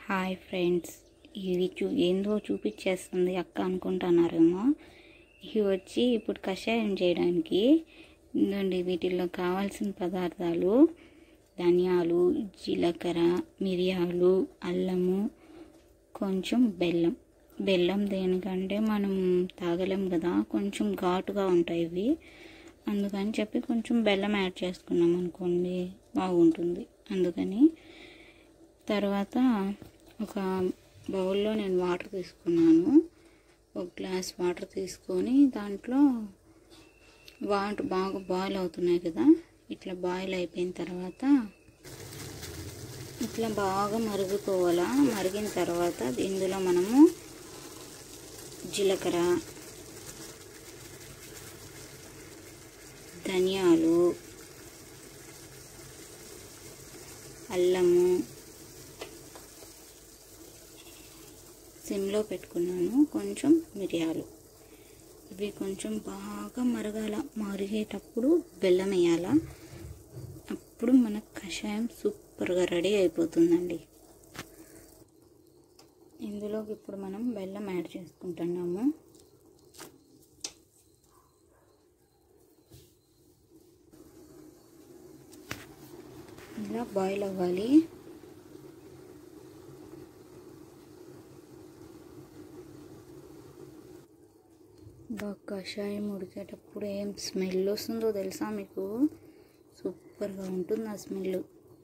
hi friends ఇది చూ ఏందో చూపించేస్తుంది అక్క అనుకుంటున్నారేమో ఇవి వచ్చి ఇప్పుడు కషాయం చేయడానికి ఇదండి వీటిల్లో కావాల్సిన పదార్థాలు ధనియాలు జీలకర్ర మిరియాలు అల్లము కొంచెం బెల్లం బెల్లం దేనికంటే మనం తాగలేం కదా కొంచెం ఘాటుగా ఉంటాయి ఇవి అందుకని చెప్పి కొంచెం బెల్లం యాడ్ చేసుకున్నాం అనుకోండి బాగుంటుంది అందుకని తర్వాత ఒక బౌల్లో నేను వాటర్ తీసుకున్నాను ఒక గ్లాస్ వాటర్ తీసుకొని దాంట్లో వాటర్ బాగా బాయిల్ అవుతున్నాయి కదా ఇట్లా బాయిల్ అయిపోయిన తర్వాత ఇట్లా బాగా మరిగిపోవాలా మరిగిన తర్వాత ఇందులో మనము జీలకర్ర ధనియాలు అల్లము సిమ్లో పెట్టుకున్నాను కొంచెం మిరియాలు ఇవి కొంచెం బాగా మరగాల మరిగేటప్పుడు బెల్లం వేయాల అప్పుడు మన కషాయం సూపర్గా రెడీ అయిపోతుందండి ఇందులోకి ఇప్పుడు మనం బెల్లం యాడ్ చేసుకుంటున్నాము ఇలా బాయిల్ అవ్వాలి బాగా కషాయం ఉడికేటప్పుడు ఏం స్మెల్ వస్తుందో తెలుసా మీకు సూపర్గా ఉంటుంది ఆ స్మెల్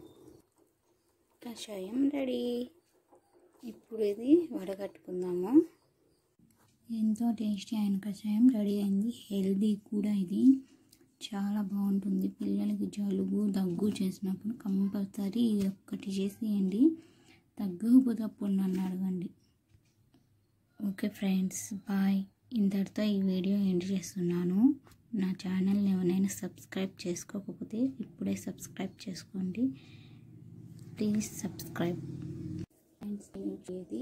కషాయం రెడీ ఇప్పుడు ఇది వడగట్టుకుందాము ఎంతో టేస్టీ అయిన కషాయం రెడీ అయింది హెల్దీ కూడా ఇది చాలా బాగుంటుంది పిల్లలకి జలుబు దగ్గు చేసినప్పుడు కంపల్సరీ ఇది ఒక్కటి చేసేయండి తగ్గకపోతే అప్పుడు నన్ను అడగండి ఓకే ఫ్రెండ్స్ బాయ్ ఇంతటితో ఈ వీడియో ఎండ్ చేస్తున్నాను నా ఛానల్ని ఎవరైనా సబ్స్క్రైబ్ చేసుకోకపోతే ఇప్పుడే సబ్స్క్రైబ్ చేసుకోండి ప్లీజ్ సబ్స్క్రైబ్ ఫ్రెండ్స్ ఇది